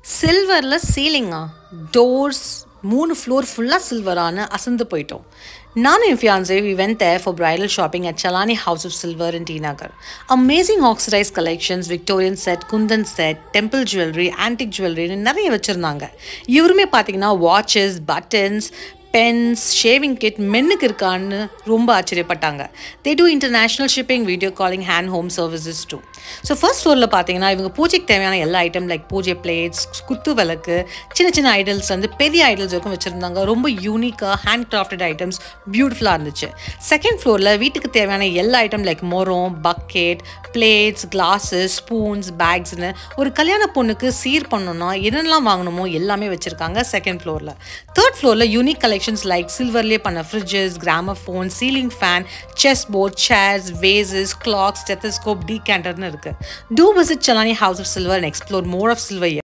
சில்வரில் சீலிங்கா டோர்ஸ் மூணு ஃப்ளோர் ஃபுல்லாக சில்வரான அசந்து போயிட்டோம் நானும் என் fiancee we went there for bridal shopping at Salani house of silver in T Nagar amazing oxidise collections Victorian set Kundan set temple jewellery antique ஜுவல்லரின்னு நிறைய வச்சுருந்தாங்க இவருமே பார்த்தீங்கன்னா watches buttons pens shaving kit மென்னுக்கு இருக்கான்னு ரொம்ப ஆச்சரியப்பட்டாங்க they do international shipping video calling and home services too so first ஃப்ளோரில் பார்த்தீங்கன்னா இவங்க பூஜைக்கு தேவையான எல்லா ஐட்டம் லைக் பூஜை பிளேட்ஸ் குத்து விளக்கு சின்ன சின்ன ஐடல்ஸ் வந்து பெரிய ஐடல்ஸ் வரைக்கும் வச்சுருந்தாங்க ரொம்ப யூனிக்காக ஹேண்ட் கிராஃப்டட் ஐட்டம்ஸ் பியூட்டிஃபுல்லாக இருந்துச்சு செகண்ட் ஃப்ளோரில் வீட்டுக்கு தேவையான எல்லா ஐட்டம் லைக் மொரம் பக்கெட் பிளேட்ஸ் கிளாஸஸ் ஸ்பூன்ஸ் பேக்ஸ்னு ஒரு கல்யாண பொண்ணுக்கு சீர் பண்ணணும்னா என்னென்னலாம் வாங்கணுமோ எல்லாமே வச்சுருக்காங்க செகண்ட் ஃப்ளோரில் தேர்ட் ஃப்ளோரில் யூனிக் கலெக்ஷன்ஸ் லைக் சில்வர்லேயே பண்ண fridges gramophone ceiling fan chess board chairs vases clocks stethoscope tea கேண்டர்னு இருக்குது to visit Salani house of silver and explore more of silver